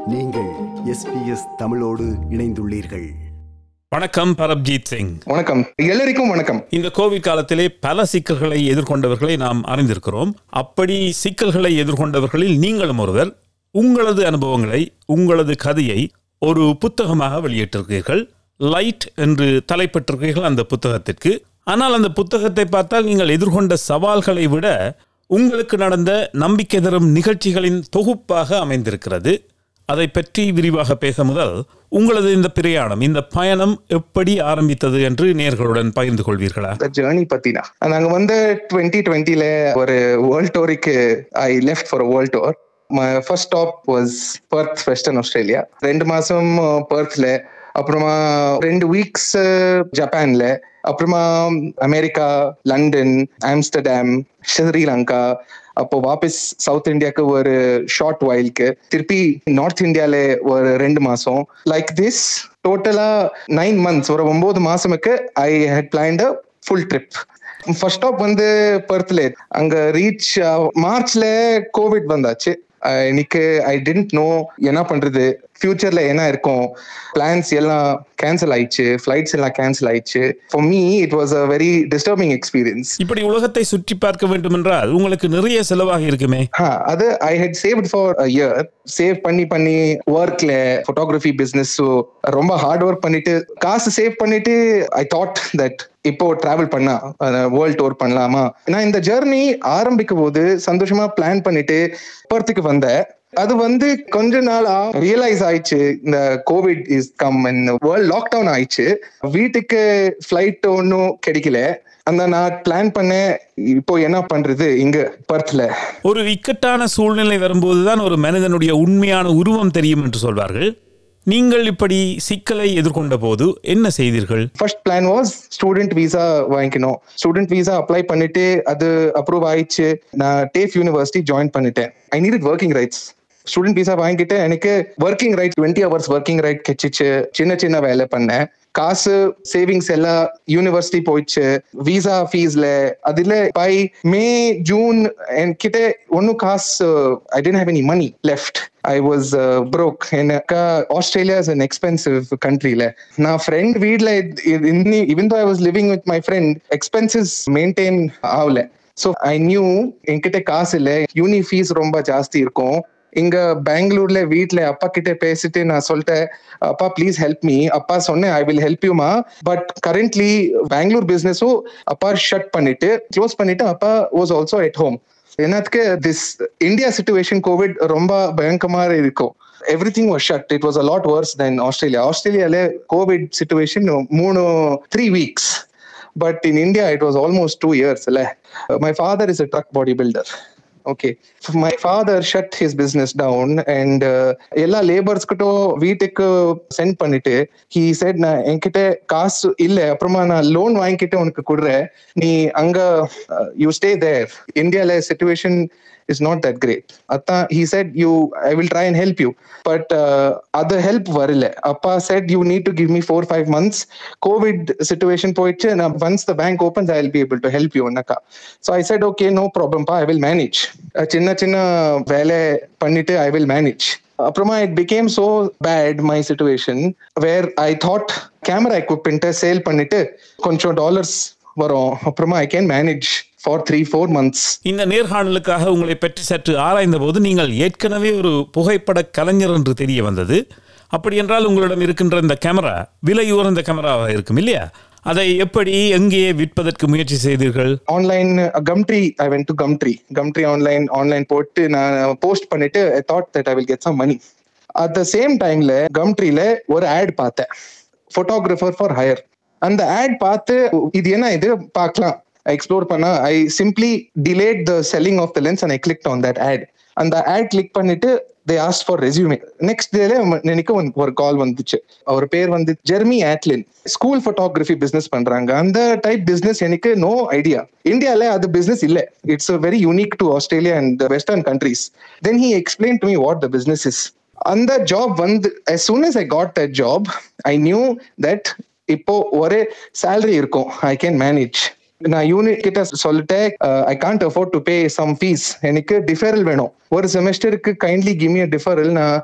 நீங்கள் எஸ்பிஎஸ் தமிழோடு இணைந்துள்ளீர்கள் வணக்கம் பரப்ஜீத் சிங் வணக்கம் எல்லாருக்கும் வணக்கம் இந்த கோவிட் காலத்திலே பல சிக்கல்களை எதிர்கொண்டவர்களை நாம் அறிந்திருக்கிறோம் அப்படி சிக்கல்களை எதிர்கொண்டவர்களில் நீங்களும் ஒருவர் உங்களது அனுபவங்களை உங்களது கதையை ஒரு புத்தகமாக வெளியிட்டிருக்கிறீர்கள் லைட் என்று தலைப்பட்டிருக்கிறீர்கள் அந்த புத்தகத்திற்கு ஆனால் அந்த புத்தகத்தை பார்த்தால் நீங்கள் எதிர்கொண்ட சவால்களை விட உங்களுக்கு நடந்த நம்பிக்கை தரும் நிகழ்ச்சிகளின் தொகுப்பாக அமைந்திருக்கிறது அதை பற்றி விரிவாக பேச முதல் உங்களது இந்த பிரயாணம் இந்த பயணம் எப்படி ஆரம்பித்தது என்று நேர்களுடன் பகிர்ந்து கொள்வீர்களா ஜேர்னி பத்தினா நாங்க வந்து டுவெண்ட்டி டுவெண்ட்டில ஒரு வேர்ல்ட் டோருக்கு I left for world tour my first stop was Perth Western Australia ரெண்டு மாசம் பர்த்ல அப்புறமா ரெண்டு வீக்ஸ் ஜப்பான்ல அப்புறமா அமெரிக்கா லண்டன் ஆம்ஸ்டர்டாம் ஸ்ரீலங்கா அப்போ வாபஸ் சவுத் இந்தியாவுக்கு ஒரு ஷார்ட் வைல்க்கு திருப்பி நார்த் இந்தியால ஒரு ரெண்டு மாசம் லைக் திஸ் டோட்டலா நைன் மந்த்ஸ் ஒரு ஒன்பது மாசமுக்கு I had planned a full trip first stop வந்து பர்த்ல அங்க ரீச் மார்ச்ல கோவிட் வந்தாச்சு அஹ் எனக்கு ஐ டென்ட் நோ என்ன பண்றது ஃபியூச்சர்ல என்ன இருக்கும் பிளான்ஸ் எல்லாம் கேன்சல் ஆயிடுச்சு ஃபிளைட்ஸ் எல்லாம் கேன்சல் ஆயிடுச்சு for me it was a very disturbing experience இப்படி உலகத்தை சுற்றி பார்க்க வேண்டும் என்றால் உங்களுக்கு நிறைய செலவாக இருக்குமே அது I had saved for a year save பண்ணி பண்ணி ஒர்க்ல ஃபோட்டோகிராஃபி பிசினஸ் ரொம்ப ஹார்ட் ஒர்க் பண்ணிட்டு காசு சேவ் பண்ணிட்டு ஐ தாட் தட் இப்போ டிராவல் பண்ணா வேர்ல்ட் டூர் பண்ணலாமா நான் இந்த ஜெர்னி ஆரம்பிக்கும் போது சந்தோஷமா பிளான் பண்ணிட்டு பர்த்துக்கு வந்தேன் அது வந்து கொஞ்ச நாளா ரியலைஸ் ஆயிடுச்சு இந்த COVID is come world lockdown ஆயிடுச்சு வீட்டுக்கு ஃபிளைட் ஒன்றும் கிடைக்கல அந்த நான் பிளான் பண்ணேன் இப்போ என்ன பண்றது இங்க பர்த்ல ஒரு இக்கட்டான சூழ்நிலை வரும்போதுதான் ஒரு மனிதனுடைய உண்மையான உருவம் தெரியும் என்று சொல்வார்கள் நீங்கள் இப்படி சிக்கலை எதிர்கொண்ட போது என்ன செய்தீர்கள் first plan was student visa வாங்கிக்கணும் ஸ்டூடெண்ட் விசா அப்ளை பண்ணிட்டு அது அப்ரூவ் ஆயிடுச்சு நான் டேஃப் யூனிவர்சிட்டி ஜாயின் பண்ணிட்டேன் I need working rights student visa வாங்கிட்டு எனக்கு working right twenty hours working right கிடைச்சிச்சு சின்ன சின்ன வேலை பண்ணேன் காசு சேவிங்ஸ் எல்லாம் யூனிவர்சிட்டி போயிடுச்சு விசா ஃபீஸ்ல அதுல பை மே ஜூன் என்கிட்ட ஒன்னும் காசு I didn't have any money left I was broke எனக்கு ஆஸ்திரேலியா இஸ் அன் எக்ஸ்பென்சிவ் கண்ட்ரில நான் ஃப்ரெண்ட் வீட்ல இன்னி இவன் I was living with my friend expenses maintain ஆகல ஸோ ஐ நியூ என்கிட்ட காசு இல்லை யூனி ஃபீஸ் ரொம்ப ஜாஸ்தி இருக்கும் இங்க பெங்களூர்ல வீட்ல அப்பா கிட்ட பேசிட்டு நான் சொல்லிட்டேன் அப்பா ப்ளீஸ் ஹெல்ப் மீ அப்பா சொன்னேன் ஐ வில் ஹெல்ப் யூமா பட் கரண்ட்லி பெங்களூர் பிசினஸும் அப்பா ஷட் பண்ணிட்டு க்ளோஸ் பண்ணிட்டு அப்பா வாஸ் ஆல்சோ எட் ஹோம் என்னத்துக்கு திஸ் இந்தியா சுச்சுவேஷன் கோவிட் ரொம்ப பயங்கரமா இருக்கும் everything was shut it was a lot worse than Australia ஆஸ்திரேலியால கோவிட் சுச்சுவேஷன் மூணு three weeks but in India it was almost two years இல்ல my father is a truck body builder okay my father shut his business down and எல்லா லேபர்ஸ்கிட்டும் வீட்டுக்கு send பண்ணிட்டு he said நான் என்கிட்ட காசு இல்ல அப்புறமா நான் லோன் வாங்கிக்கிட்டு உனக்கு கொடுறேன் நீ அங்க யூ ஸ்டே தேர் இந்தியால situation is not that great அதான் he said you I will try and help you but அது ஹெல்ப் வரல அப்பா said you need to give me four five months COVID situation போயிடுச்சு நான் once the bank opens I will be able to help you அண்ணக்கா so I said okay no ப்ராப்ளம்ப்பா I will manage சின்ன சின்ன வேலை பண்ணிட்டு ஐ வில் மேனேஜ் அப்புறமா it became so bad my situation where I thought camera எக்யூப்மெண்ட்டை sale பண்ணிட்டு கொஞ்சம் டாலர்ஸ் வரும் அப்புறமா I can manage for three four months இந்த நேர்காணலுக்காக உங்களை பற்றி சற்று ஆராய்ந்த போது நீங்கள் ஏற்கனவே ஒரு புகைப்பட கலைஞர் என்று தெரிய வந்தது அப்படி என்றால் உங்களிடம் இருக்கின்ற இந்த கேமரா விலை உயர்ந்த கேமராவாக இருக்கும் இல்லையா அதை எப்படி எங்கே விற்பதற்கு முயற்சி செய்தீர்கள் online Gumtree I went to Gumtree Gumtree online online போட்டு நான் போஸ்ட் பண்ணிட்டு I thought that I will get some money at the same டைம்ல கம்ட்ரில ஒரு ஆட் பார்த்தேன் ஃபோட்டோகிராஃபர் ஃபார் ஹையர் அந்த ஆட் பார்த்து இது என்ன இது பார்க்கலாம் எக்ஸ்ப்ளோர் பண்ணா I simply deleted the selling of the lens and I click on that ad அந்த ஆட் கிளிக் பண்ணிட்டு they asked for resume next டேல எனக்கு ஒரு கால் வந்துச்சு அவர் பேர் வந்து Jeremy Adlin school photography business பண்றாங்க அந்த டைப் பிசினஸ் எனக்கு நோ ஐடியா இந்தியால அது பிசினஸ் இல்ல it's very unique to Australia and western countries then he explain to me what the business is அந்த ஜாப் வந்து as soon as I got that job I knew that இப்போ ஒரே salary இருக்கும் I can manage நான் unit கிட்ட சொல்லிட்டேன் I can't afford to pay some fees எனக்கு deferral வேணும் ஒரு செமஸ்டருக்கு கைண்ட்லி கிவ் மீ டிஃபரல் நான்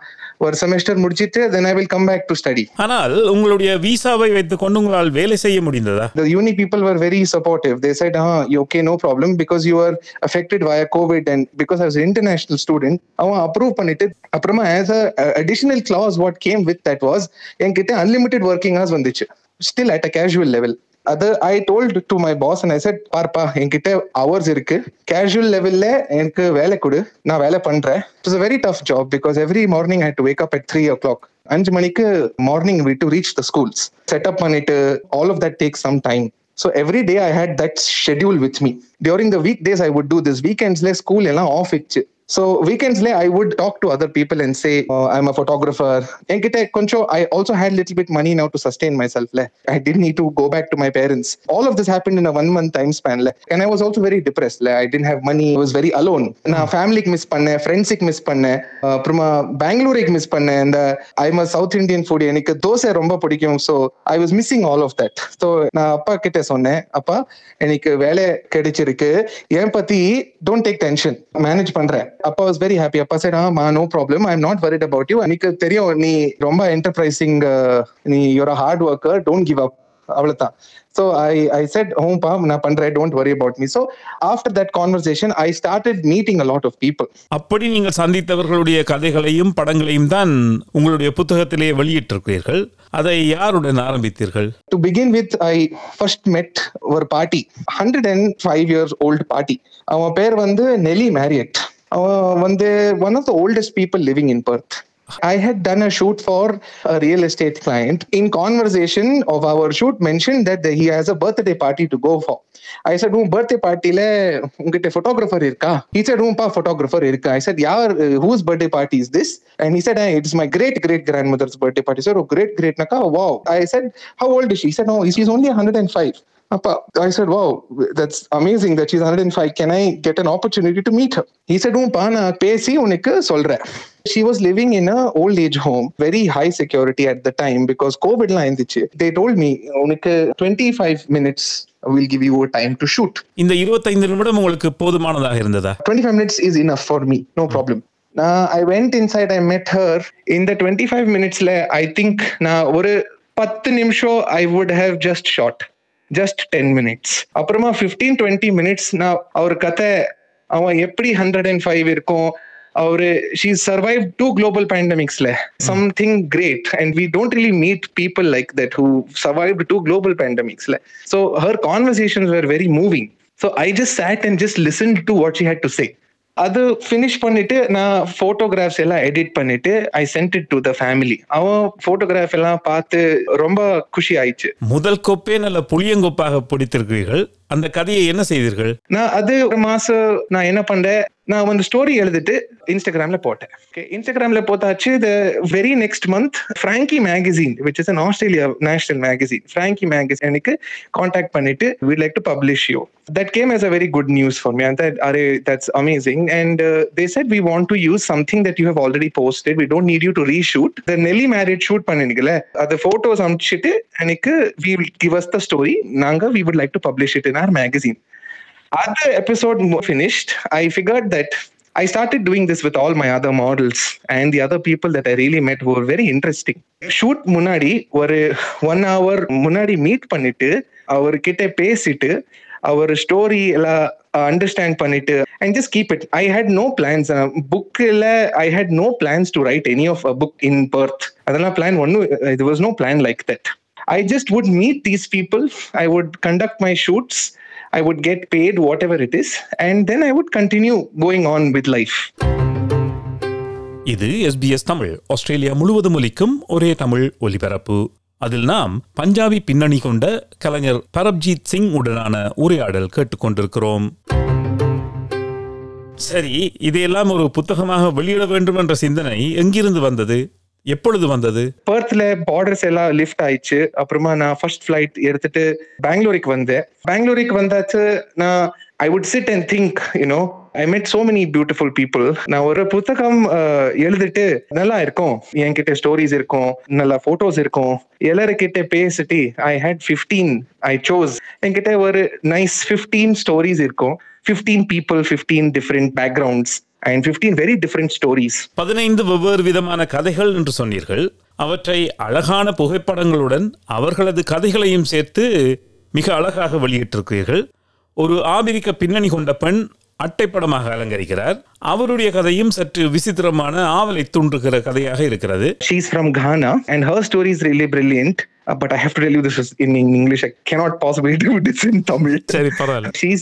ஒரு செமஸ்டர் முடிச்சிட்டு then I will come back to study ஆனால் உங்களுடைய விசாவை வைத்துக் கொண்டு உங்களால் வேலை செய்ய முடிந்ததா the uni people were very supportive. They said, "Ah, you okay, no problem, because you were affected via COVID and because I was an international student." அவன் approve பண்ணிட்டு அப்புறமா as a uh, additional clause what came with that was என்கிட்ட unlimited working hours வந்துச்சு still at a casual level. அது I told to my boss and I said பார்ப்பா என்கிட்ட hours இருக்கு casual லெவல்ல எனக்கு வேலை கொடு நான் வேலை பண்றேன் it's very tough job because every morning had to wake up at three o'clock அஞ்சு மணிக்கு morning we to reach the schools setup பண்ணிட்டு all of that take some time So every day I had that schedule with me. During the weekdays, I would do this. Weekends, le school எல்லாம் off இச்சு. So weekends, le I would talk to other people and say, oh, I'm a photographer. என்கிட்ட கொஞ்சம் I also had little bit money now to sustain myself. Le. I didn't need to go back to my parents. All of this happened in a one month time span. Le. And I was also very depressed. Le. I didn't have money. I was very alone. நான் ஃபேமிலிக்கு miss பண்ணேன் ஃப்ரெண்ட்ஸுக்கு miss பண்ணேன் அப்புறமா பெங்களூருக்கு miss பண்ணேன் இந்த I'm south Indian food எனக்கு தோசை ரொம்ப பிடிக்கும் so I was missing all of that so நான் அப்பா கிட்ட சொன்னேன் அப்பா எனக்கு வேலை கிடைச்சிருக்கு என் பத்தி டோன்ட் டேக் டென்ஷன் மேனேஜ் பண்றேன் அப்பா வாஸ் வெரி ஹாப்பி அப்பா சைட் ஆமா no problem I am not worried about you எனக்கு தெரியும் நீ ரொம்ப என்டர்பிரைசிங் நீ your hard worker don't give up அவ்வளவுதான் ஸோ ஐ ஐ செட் ஹோம்பா நான் பண்றேன் don't worry about me so after that conversation I started meeting a lot of people அப்படி நீங்கள் சந்தித்தவர்களுடைய கதைகளையும் படங்களையும் தான் உங்களுடைய புத்தகத்திலே வெளியிட்டிருக்கிறீர்கள் அதை யாருடன் ஆரம்பித்தீர்கள் to begin with i first met ஒரு பாட்டி hundred and five years old பாட்டி அவன் பேர் வந்து நெலி மேரியட் அவன் வந்து one of the oldest people living in Perth I had done a shoot for a real estate client. In conversation of our shoot, mentioned that he has a birthday party to go for. I said, உன் birthday partyல உங்ககிட்ட photographer இருக்கா? He said, உன்பா photographer இருக்கா? I said, யார் whose birthday party is this? And he said, hey, it's my great great grandmother's birthday party. Sir, oh, great great naka, wow. I said, how old is she? He said, no, she's only 105. Appa, I said, wow, that's amazing that she's 105. Can I get an opportunity to meet her? He said, உன்பா நான் பேசி உனக்கு சொல்றேன் she was living in a old age home very high security at the time because covid லாம் இருந்துச்சு they told me உனக்கு 25 minutes will give you a time to shoot இந்த இருபத்தைந்து நிமிடம் உங்களுக்கு போதுமானதாக இருந்ததா 25 minutes is enough for me no problem நான் ஐ வெண்ட் இன்சைட் ஐ மெட் ஹர் இந்த டுவெண்ட்டி ஃபைவ் மினிட்ஸ்ல ஐ திங்க் நான் ஒரு பத்து நிமிஷம் I would have just shot just ten minutes அப்புறமா ஃபிஃப்டீன் டுவெண்ட்டி மினிட்ஸ் நான் அவர் கதை அவன் எப்படி ஹண்ட்ரட் அண்ட் ஃபைவ் இருக்கும் அவரு ஷீ சர்வைவ் டூ குளோபல் பேண்டமிக்ஸ்ல something great and we don't really meet people like that who survive two global பேண்டமிக்ஸ்ல so her conversations were very moving so I just sat and just listen to what she had to say அது finish பண்ணிட்டு நான் photographs எல்லாம் edit பண்ணிட்டு I sent it to the family அவன் photograph எல்லாம் பார்த்து ரொம்ப குஷி ஆயிடுச்சு முதல் கொப்பே நல்ல புளியங்கொப்பாக பிடித்திருக்கிறீர்கள் அந்த கதையை என்ன செய்தீர்கள் நான் அது ஒரு மாசம் நான் என்ன பண்ணேன் நான் வந்து ஸ்டோரி எழுதிட்டு இன்ஸ்டாகிராம்ல போட்டேன் ஓகே இன்ஸ்டாகிராம்ல போட்டாச்சு the very next month Frankie magazine which is an Australia national magazine Frankie magazine எனக்கு காண்டாக்ட் பண்ணிட்டு we like to publish you that came as a very good news for me and that அரே that's amazing and uh, they said we want to use something that you have already posted we don't need you to reshoot the Nelly Marriott shoot பண்ணிருக்கல அது photos அனுப்பிச்சிட்டு எனக்கு we will give us the story நாங்க we would like to publish it in our magazine other episode mo- finished, I figured that I started doing this with all my other models and the other people that I really met who were very interesting. Shoot முன்னாடி ஒரு one hour முன்னாடி meet பண்ணிட்டு அவர்கிட்ட பேசிட்டு அவர் story எல்லாம் understand பண்ணிட்டு and just keep it I had no plans புக்கில் I had no plans to write any of a book in Perth அதெல்லாம் பிளான் ஒன்றும் இது was no plan like that I just would meet these people. I would conduct my shoots. I would get paid whatever it is, and then I would continue going on with life. இது SBS Tamil Australia முழுவதும் ஒலிக்கும் ஒரே தமிழ் ஒலிபரப்பு அதில் நாம் பஞ்சாபி பின்னணி கொண்ட கலைஞர் பரப்ஜீத் சிங் உடனான உரையாடல் கேட்டுக்கொண்டிருக்கிறோம் சரி இதையெல்லாம் ஒரு புத்தகமாக வெளியிட வேண்டும் என்ற சிந்தனை எங்கிருந்து வந்தது எப்பொழுது வந்தது பர்த்ல பார்டர்ஸ் எல்லாம் லிஃப்ட் ஆயிடுச்சு அப்புறமா நான் ஃபர்ஸ்ட் ஃபிளைட் எடுத்துட்டு பெங்களூருக்கு வந்தேன் பெங்களூருக்கு வந்தாச்சு நான் I would sit and think you know I met so many beautiful people நான் ஒரு புத்தகம் அஹ், எழுதிட்டு நல்லா இருக்கும் என்கிட்ட ஸ்டோரிஸ் இருக்கும் நல்ல போட்டோஸ் இருக்கும் எல்லாருக்கிட்ட பேசிட்டு I had fifteen I chose என்கிட்ட ஒரு நைஸ் ஃபிஃப்டீன் ஸ்டோரிஸ் இருக்கும் fifteen people fifteen different backgrounds and 15 very different stories. பதினைந்து வெவ்வேறு விதமான கதைகள் என்று சொன்னீர்கள் அவற்றை அழகான புகைப்படங்களுடன் அவர்களது கதைகளையும் சேர்த்து மிக அழகாக வெளியிட்டிருக்கிறீர்கள் ஒரு ஆபிரிக்க பின்னணி கொண்ட பெண் அட்டைப்படமாக அலங்கரிக்கிறார் அவருடைய கதையும் சற்று விசித்திரமான ஆவலை தூண்டுகிற கதையாக இருக்கிறது She's from Ghana, and her story is really brilliant. Uh, but I have to tell you this is in English. I cannot possibly do this in Tamil. சரி பரவாயில்ல She's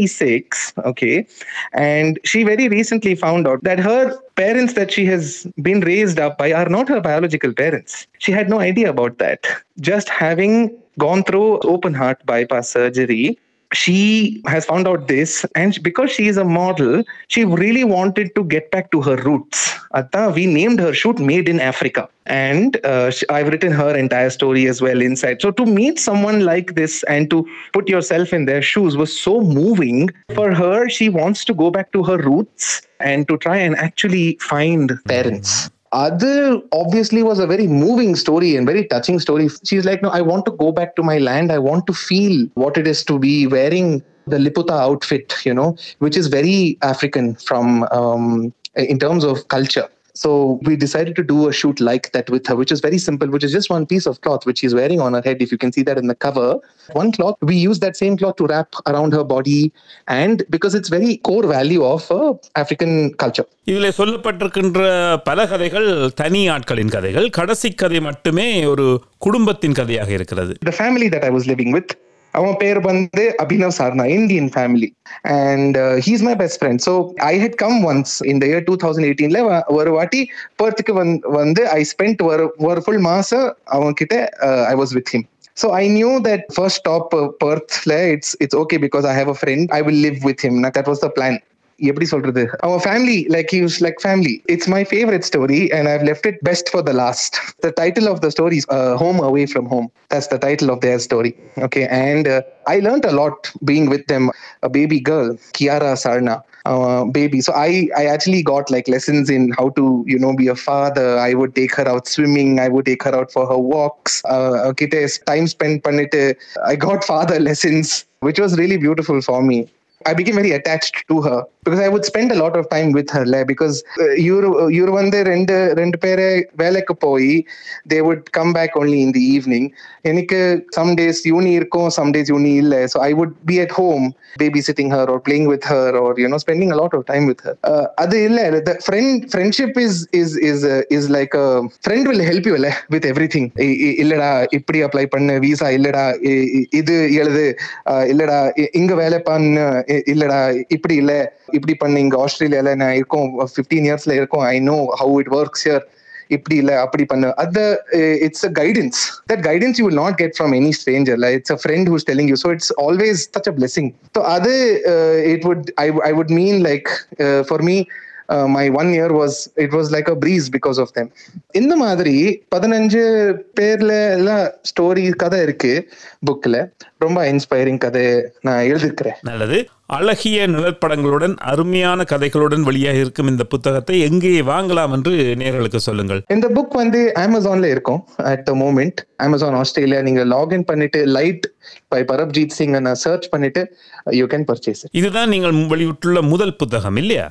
36, okay, and she very recently found out that her parents that she has been raised up by are not her biological parents. She had no idea about that. Just having gone through open heart bypass surgery, she has found out this, and because she is a model, she really wanted to get back to her roots. Atta, we named her shoot Made in Africa, and uh, sh- I've written her entire story as well inside. So to meet someone like this and to put yourself in their shoes was so moving. For her, she wants to go back to her roots and to try and actually find parents. Other obviously was a very moving story and very touching story. She's like, No, I want to go back to my land. I want to feel what it is to be wearing the Liputa outfit, you know, which is very African from um, in terms of culture. So we decided to do a shoot like that with her, which is very simple, which is just one piece of cloth which she's wearing on her head. If you can see that in the cover, one cloth, we use that same cloth to wrap around her body. And because it's very core value of uh, African culture. இதில் சொல்லப்பட்டிருக்கின்ற பல கதைகள் தனி ஆட்களின் கதைகள் கடைசி கதை மட்டுமே ஒரு குடும்பத்தின் கதையாக இருக்கிறது the family that I was living with அவன் பேர் வந்து Abhinav Charna Indian family and he's my best friend so I had come once இந்த இயர் டூ தௌசண்ட் எயிட்டீன்ல ஒரு வாட்டி பர்த்துக்கு வந்து ஐ ஸ்பெண்ட் ஒரு ஒரு ஃபுல் மாசம் அவன் கிட்ட I was with him So I knew that first stop uh, Perth, it's it's okay because I have a friend. I will live with him. That was the plan. எப்படி சொல்றது அவன் family like us like family it's my favourite story and I've left it best for the last the title of the story home away from home that's the title of their story okay and I learned a lot being with them a baby girl Kiara Charna uh, baby. So I I actually got like lessons in how to you know be a father. I would take her out swimming. I would take her out for her walks. Uh, கிட்ட time spent பண்ணிட்டு I got father lessons, which was really beautiful for me. I became very attached to her because I would spend a lot of time with her like, because இவரு இவரு வந்து ரெண்டு ரெண்டு பேரை வேலைக்கு போய் they would come back only in the evening எனக்கு some days uni இருக்கும் some days uni இல்ல so I would be at home babysitting her or playing with her or you know spending a lot of time with her uh, அது இல்ல the friend friendship is is is uh, is like a friend will help you இல்ல with everything இ- இ- இல்லடா இப்படி apply பண்ணு visa இல்லடா இ- இ- இது எழுது uh, இல்லடா இ- இங்க வேலை பண்ணு இ- இல்லடா இப்படி இல்ல இப்படி பண்ணு இங்க ஆஸ்திரேலியால நான் இருக்கோம் ஃபிஃப்டீன் இயர்ஸ்ல இருக்கோம் I know how it works here இப்படி இல்ல அப்படி பண்ணு அது it's a guidance that guidance you will not get from any stranger it's a friend who's telling you so it's always such a blessing so அது it would I I would mean like for me my one year was it was like a breeze because of them இந்த மாதிரி பதினஞ்சு பேர்ல எல்லாம் story கதை இருக்கு புக்ல ரொம்ப இன்ஸ்பைரிங் கதை நான் எழுதிருக்கிறேன் நல்லது அழகிய நிழற்படங்களுடன் அருமையான கதைகளுடன் வெளியாக இருக்கும் இந்த புத்தகத்தை எங்கே வாங்கலாம் என்று நேர்களுக்கு சொல்லுங்கள் இந்த புக் வந்து அமேசான்ல இருக்கும் at the moment Amazon Australia நீங்க லாகின் பண்ணிட்டு லைட் பை பரப்ஜீத் சிங் நான் சர்ச் பண்ணிட்டு யூ கேன் பர்ச்சேஸ் இதுதான் நீங்கள் வெளியிட்டுள்ள முதல் புத்தகம் இல்லையா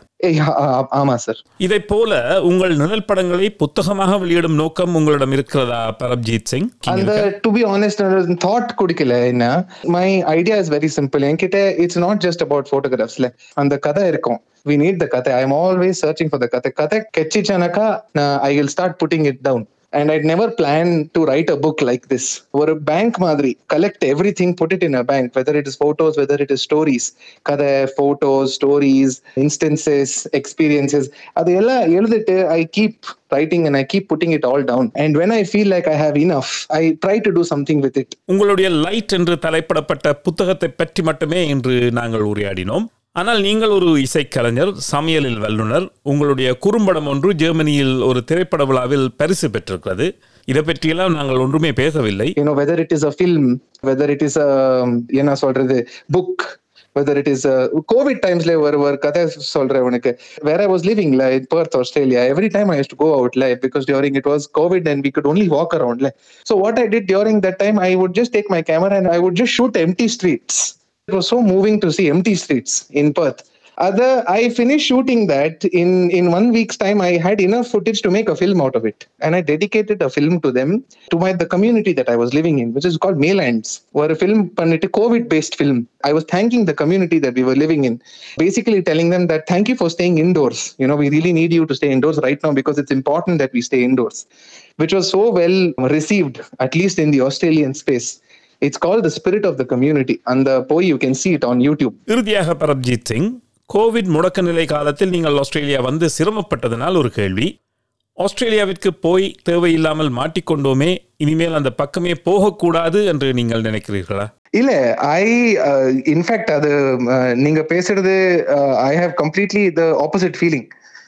ஆமா சார் இதைப் போல உங்கள் நிழல் படங்களை புத்தகமாக வெளியிடும் நோக்கம் உங்களிடம் இருக்கிறதா பரப்ஜீத் சிங் அந்த டு பி ஆனஸ்ட் தாட் குடிக்கல என்ன my idea is very simple என்கிட்ட இட்ஸ் நாட் ஜஸ்ட் அபவுட் போட்டோகிராஃப்ஸ்ல அந்த கதை இருக்கும் வி நீட் த கதை I am always searching for the கதை கதை கெச்சிச்சானாக்கா நான் I will start putting it down and I never plan to write a book like this ஒரு பேங்க் மாதிரி collect everything put it in a bank whether it is photos whether it is stories கதை photos stories instances experiences அது எல்லாம் எழுதிட்டு I keep writing and I keep putting it all down. And when I feel like I have enough, I try to do something with it. உங்களுடைய light என்று தலைப்பிடப்பட்ட புத்தகத்தை பற்றி மட்டுமே இன்று நாங்கள் உரையாடினோம் ஆனால் நீங்கள் ஒரு இசைக்கலைஞர் சமையலில் வல்லுனர் உங்களுடைய குறும்படம் ஒன்று ஜெர்மனியில் ஒரு திரைப்பட விழாவில் பரிசு பெற்றிருக்கிறது இதை பற்றியெல்லாம் நாங்கள் ஒன்றுமே பேசவில்லை You know, whether it is a film, whether it is a, என்ன சொல்றது, book, whether it is a COVID timesல ஒரு ஒரு கதை சொல்றேன் உனக்கு where I was living like in Perth, Australia, every time I used to go out like because during it was COVID and we could only walk around like. So what I did during that time, I would just take my camera and I would just shoot empty streets. It was so moving to see empty streets in Perth. other i finished shooting that in in one week's time i had enough footage to make a film out of it and i dedicated a film to them to my the community that i was living in which is called maylands where a film பண்ணிட்டு covid based film i was thanking the community that we were living in basically telling them that thank you for staying indoors you know we really need you to stay indoors right now because it's important that we stay indoors which was so well received at least in the australian space it's called the spirit of the community and the boy you can see it on youtube இறுதியாக பரப்ஜீத் Singh Covid முடக்க நிலை காலத்தில் நீங்கள் Australia வந்து சிரமப்பட்டதனால் ஒரு கேள்வி ஆஸ்திரேலியாவிற்கு போய் தேவையில்லாமல் மாட்டிக்கொண்டோமே இனிமேல் அந்த பக்கமே போகக்கூடாது என்று நீங்கள் நினைக்கிறீர்களா இல்ல ஐ இன்ஃபேக்ட் அது அஹ், நீங்க பேசுறது I have completely the opposite feeling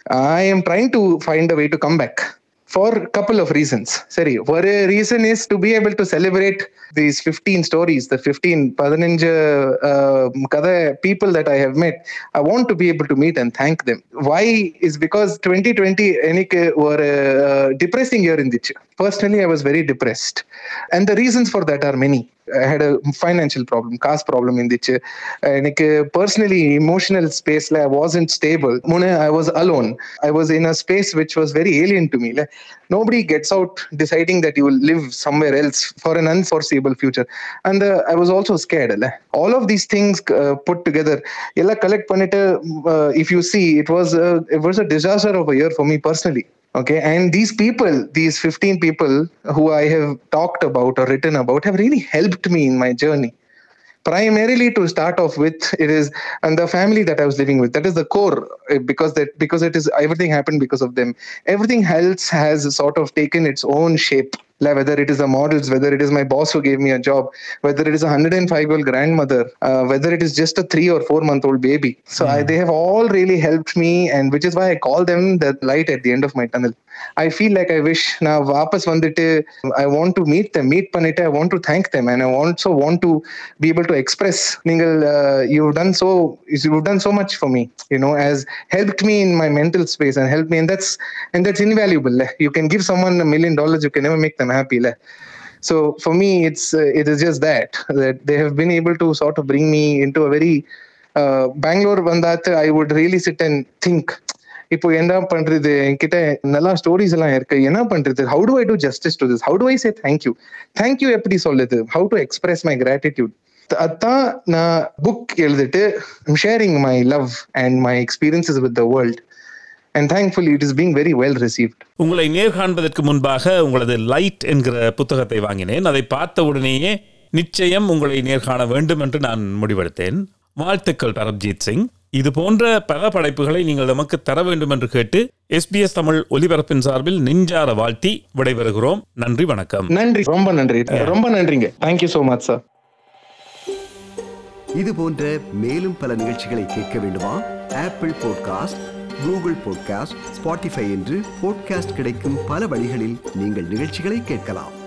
I am trying to find a way to come back for couple of reasons சரி ஒரு reason is to be able to celebrate these fifteen stories the fifteen பதினஞ்சு uh, கதை people that I have met I want to be able to meet and thank them why is because twenty twenty எனக்கு ஒரு depressing year இருந்துச்சு personally I was very depressed and the reasons for that are many I had a financial problem, காசு problem இருந்துச்சு எனக்கு personally emotional ஸ்பேஸ்ல I wasn't stable முன்ன I was alone I was in a space which was very alien to me nobody gets out deciding that you will live somewhere else for an unforeseeable future and I was also scared இல்ல all of these things put together எல்லாம் collect பண்ணிட்டு if you see it was it was a disaster of a year for me personally Okay, and these people, these 15 people who I have talked about or written about, have really helped me in my journey. Primarily to start off with, it is and the family that I was living with. That is the core, eh, because that because it is everything happened because of them. Everything else has sort of taken its own shape. Like Whether it is the models, whether it is my boss who gave me a job, whether it is a 105 year old grandmother, uh, whether it is just a three or four month old baby. So I, they have all really helped me, and which is why I call them the light at the end of my tunnel. I feel like I wish now வாபஸ் வந்துட்டு I want to meet them, meet பண்ணிட்டு I want to thank them and I also want to be able to express நீங்கள் uh, you've done so you've done so much for me you know as helped me in my mental space and helped me and that's and that's invaluable le. you can give someone a million dollars you can never make them happy le. so for me it's uh, it is just that that they have been able to sort of bring me into a very uh, Bangalore வந்தாத்து I would really sit and think இப்போ என்ன பண்றது என்கிட்ட நல்லா stories எல்லாம் இருக்கு என்ன பண்றது how do I do justice to this how do I say thank you thank you எப்படி சொல்லுது how to express my gratitude அதான் நான் புக் எழுதிட்டு sharing my love and my experiences with the world and thankfully it is being very well received உங்களை நேர்காண்பதற்கு முன்பாக உங்களது light என்கிற புத்தகத்தை வாங்கினேன் அதை பார்த்த உடனேயே நிச்சயம் உங்களை நேர்காண வேண்டும் என்று நான் முடிவெடுத்தேன் வாழ்த்துக்கள் பரப்ஜீத் சிங் இது போன்ற பல படைப்புகளை நீங்கள் நமக்கு தர வேண்டும் என்று கேட்டு எஸ்பிஎஸ் தமிழ் ஒலிபரப்பின் சார்பில் நெஞ்சார வாழ்த்தி விடைபெறுகிறோம் நன்றி வணக்கம் நன்றி ரொம்ப நன்றி ரொம்ப நன்றிங்க தேங்க்யூ ஸோ மச் சார் இது போன்ற மேலும் பல நிகழ்ச்சிகளை கேட்க வேண்டுமா Apple podcast Google podcast Spotify என்று பாட்காஸ்ட் கிடைக்கும் பல வழிகளில் நீங்கள் நிகழ்ச்சிகளை கேட்கலாம்